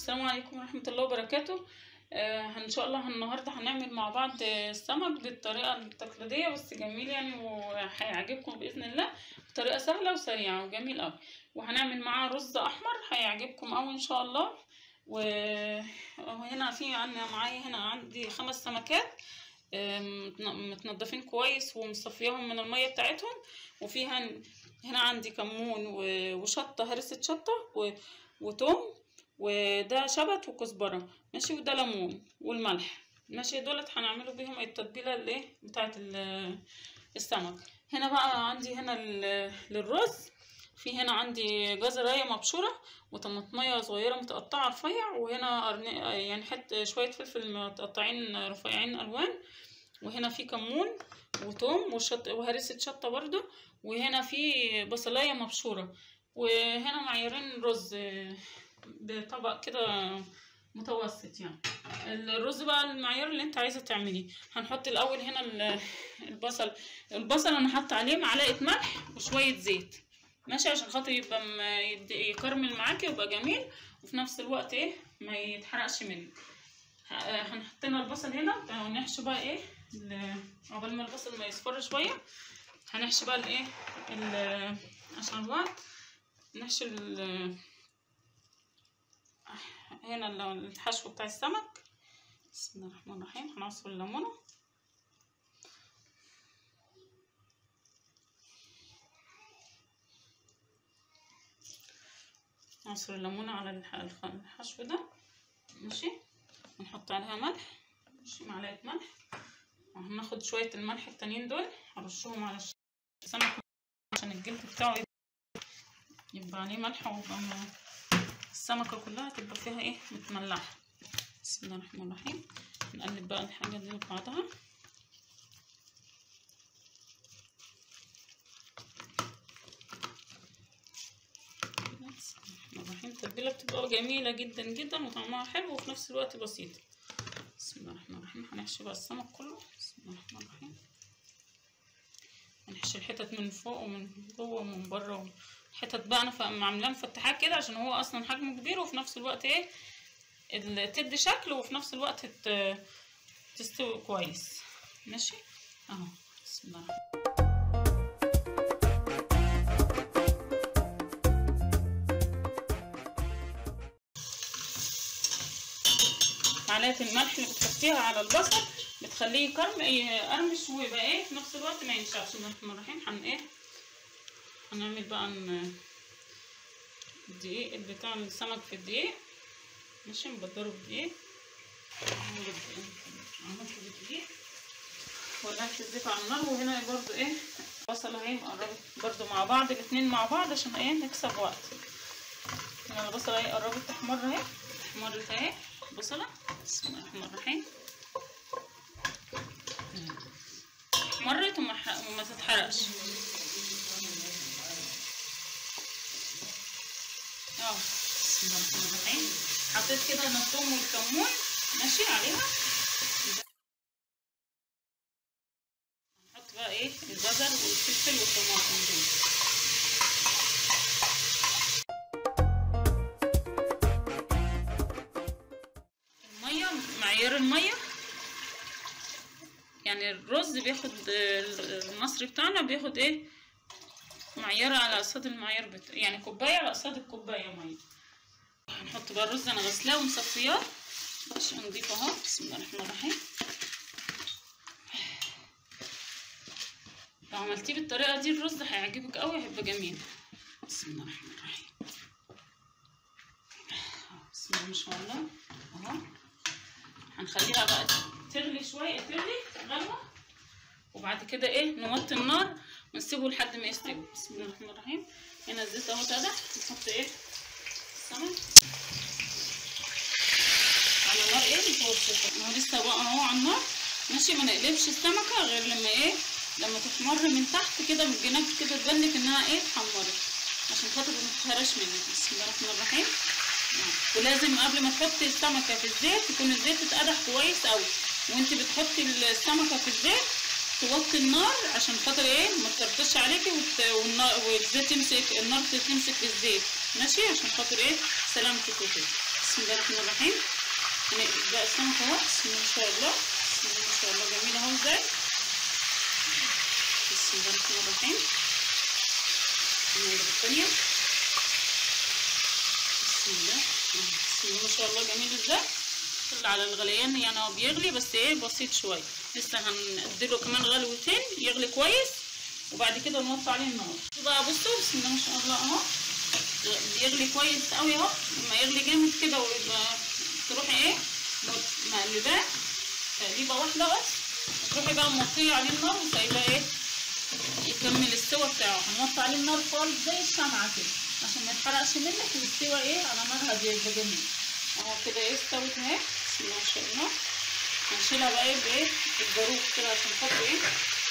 السلام عليكم ورحمة الله وبركاته آه ان شاء الله النهارده هنعمل مع بعض آه، السمك بالطريقة التقليدية بس جميل يعني وهيعجبكم بإذن الله بطريقة سهلة وسريعة وجميل أوي وهنعمل معاه رز أحمر هيعجبكم أوي إن شاء الله و- وهنا في عندنا معايا هنا عندي خمس سمكات آه، متن- متنضفين كويس ومصفياهم من المية بتاعتهم وفيها هنا عندي كمون و- وشطة هرسة شطة و- وتوم وده شبت وكزبرة ماشي وده ليمون والملح ماشي دولت هنعملوا بيهم التتبيلة الايه بتاعت ال- السمك هنا بقى عندي هنا ال- للرز في هنا عندي جزراية مبشورة وطماطمية صغيرة متقطعة رفيع وهنا قرن- يعني حت شوية فلفل متقطعين رفيعين ألوان وهنا في كمون وتوم وشط وهرسة شطة برضو وهنا في بصلاية مبشورة وهنا معيارين رز بطبق كده متوسط يعني الرز بقى المعيار اللي انت عايزه تعمليه هنحط الاول هنا ال- البصل البصل انا حاطه عليه معلقه ملح وشويه زيت ماشي عشان خاطر يبقى م- يد- يكرمل معاكي ويبقى جميل وفي نفس الوقت ايه ما يتحرقش منك ه- هنحط لنا البصل هنا ونحشي بقى ايه ال- عقبال ما البصل ما يصفر شويه هنحشي بقى الايه ال- عشان الوقت نحشي ال- هنا ال- الحشو بتاع السمك بسم الله الرحمن الرحيم هنعصر الليمونة نعصر الليمونة على الح- الخ- الحشو ده ماشي ونحط عليها ملح ماشي معلقة ملح وهناخد شوية الملح التانيين دول هرشهم على الش- السمك عشان الجلد بتاعه يبقى عليه ملح ويبقى م- السمكة كلها تبقى فيها ايه متملحة بسم الله الرحمن الرحيم نقلب بقى الحاجة دي ببعضها بسم الله الرحمن الرحيم التتبيلة بتبقى جميلة جدا جدا وطعمها حلو وفي نفس الوقت بسيط بسم الله الرحمن الرحيم هنحشي بقى السمك كله بسم الله الرحمن الرحيم هنحشي الحتت من فوق ومن جوه ومن بره الحتت بقى انا ف- عاملاه مفتحاه كده عشان هو اصلا حجمه كبير وفي نفس الوقت ايه ال- تدي شكل وفي نفس الوقت ت- تستوي كويس ماشي اهو بسم الله الرحمن معلقه الملح اللي بتحطيها على البصل بتخليه يكرم يقرمش ويبقى ايه في نفس الوقت ما ينشفش بسم الله الرحمن الرحيم هن ايه هنعمل بقى ن- الدقيق بتاع السمك في الدقيق ماشي نبدره بالدقيق عملت بالدقيق ولعت الزيت على النار وهنا برضو ايه البصلة اهي قربت برضو مع بعض الاتنين مع بعض عشان ايه نكسب وقت هنا البصلة اهي قربت تحمر اهي احمرت اهي البصلة بسم الله الرحمن الرحيم احمرت وما ح- وما تتحرقش اه بسم الله الرحمن الرحيم حطيت كده الثوم والكمون ماشي عليها نحط بقى ايه الجزر والفلفل والطماطم دول الميه معيار الميه يعني الرز بياخد ال- المصري بتاعنا بياخد ايه معيار على قصاد المعيار بتاع يعني كوبايه على قصاد الكوبايه ميه هنحط بقى الرز انا غسلاه ومصفياه عشان نضيفه اهو بسم الله الرحمن الرحيم لو عملتيه بالطريقه دي الرز هيعجبك قوي هيبقى جميل بسم الله الرحمن الرحيم بسم الله ما شاء الله اهو هنخليها بقى تغلي شويه تغلي غلوه وبعد كده ايه نوطي النار ونسيبه لحد ما يستوي بسم الله الرحمن الرحيم هنا الزيت اهو اتقدح نحط ايه السمك على نار ايه متوسطه اهو لسه بقى اهو على النار ماشي ما نقلبش السمكه غير لما ايه لما تحمر من تحت كده من الجناب كده تبان لك انها ايه اتحمرت عشان خاطر ما تتهرش منك بسم الله الرحمن الرحيم آه. ولازم قبل ما تحطي السمكه في الزيت يكون الزيت اتقدح كويس قوي وانت بتحطي السمكه في الزيت توطي النار عشان خاطر ايه ما تطرطش عليكي وت... والنار والزيت يمسك النار تمسك في الزيت ماشي عشان خاطر ايه سلامتك وكده بسم بسم الله الرحمن الرحيم هنقلب بقى السمك اهو بسم الله ما شاء الله بسم الله ما شاء الله جميل اهو ازاي بسم الله الرحمن الرحيم نقلب الثانية بسم الله بسم الله ما شاء الله جميل ازاي اللي على الغليان يعني هو بيغلي بس ايه بسيط شويه لسه هنديله كمان غلوتين يغلي كويس وبعد كده نوطي عليه النار بقى بصوا بسم الله ما شاء الله اهو بيغلي كويس قوي اهو لما يغلي جامد كده ويبقى تروحي ايه مقلباه تقليبه واحده بس وتروحي بقى موطيه عليه النار وسايباه ايه يكمل السوا بتاعه هنوطي عليه النار خالص زي الشمعه كده عشان ما يتحرقش منك ويستوى ايه على نار هاديه يبقى جميل اهو كده ايه استوت اهي بسم الله ما شاء الله هنشيلها بقى ايه بايه بالجاروف كده عشان خاطر ايه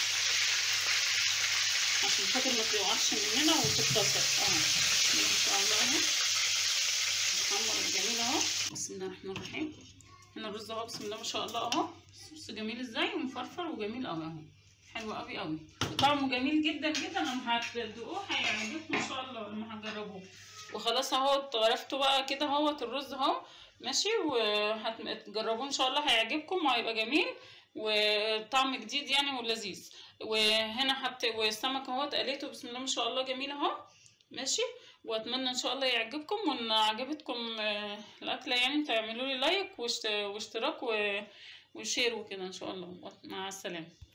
عشان خاطر ما تقعش مننا وتتكسر اهو بسم الله ما شاء الله اهو الحمر الجميل اهو بسم الله الرحمن الرحيم هنا الرز اهو بسم الله ما شاء الله اهو بص جميل ازاي ومفرفر وجميل قوي اهو حلو قوي قوي طعمه جميل جدا جدا لما هتدوقوه هيعجبكم ان شاء الله لما هتجربوه وخلاص اهو عرفتوا بقى كده اهوت الرز اهو ماشي وهتجربوه ان شاء الله هيعجبكم وهيبقى جميل وطعم جديد يعني ولذيذ وهنا حط والسمك اهو قليته بسم الله ما شاء الله جميل اهو ماشي واتمنى ان شاء الله يعجبكم وان عجبتكم الاكله يعني تعملوا لي لايك واشتراك وشير وكده ان شاء الله مع السلامه